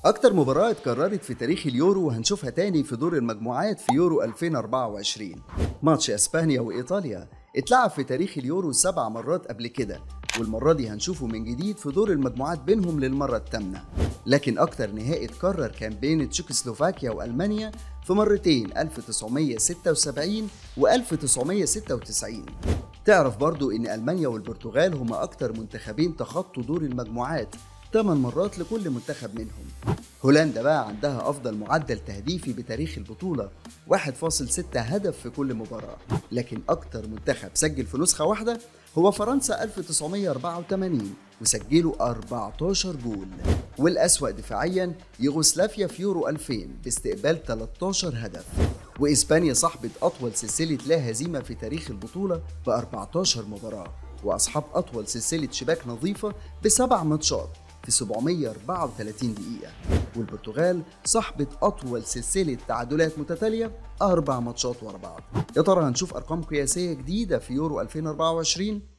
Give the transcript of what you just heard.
أكتر مباراة اتكررت في تاريخ اليورو وهنشوفها تاني في دور المجموعات في يورو 2024 ماتش أسبانيا وإيطاليا اتلعب في تاريخ اليورو سبع مرات قبل كده والمرة دي هنشوفه من جديد في دور المجموعات بينهم للمرة الثامنة لكن أكتر نهائي اتكرر كان بين تشيكوسلوفاكيا وألمانيا في مرتين 1976 و 1996 تعرف برضو إن ألمانيا والبرتغال هما أكتر منتخبين تخطوا دور المجموعات 8 مرات لكل منتخب منهم هولندا بقى عندها أفضل معدل تهديفي بتاريخ البطولة 1.6 هدف في كل مباراة لكن أكتر منتخب سجل في نسخة واحدة هو فرنسا 1984 وسجلوا 14 جول والأسوأ دفاعيا يوغوسلافيا في يورو 2000 باستقبال 13 هدف وإسبانيا صاحبة أطول سلسلة لا هزيمة في تاريخ البطولة ب 14 مباراة وأصحاب أطول سلسلة شباك نظيفة بسبع ماتشات في 734 دقيقة والبرتغال صاحبة أطول سلسلة تعادلات متتالية أربع ماتشات ورا بعض يا ترى هنشوف أرقام قياسية جديدة في يورو 2024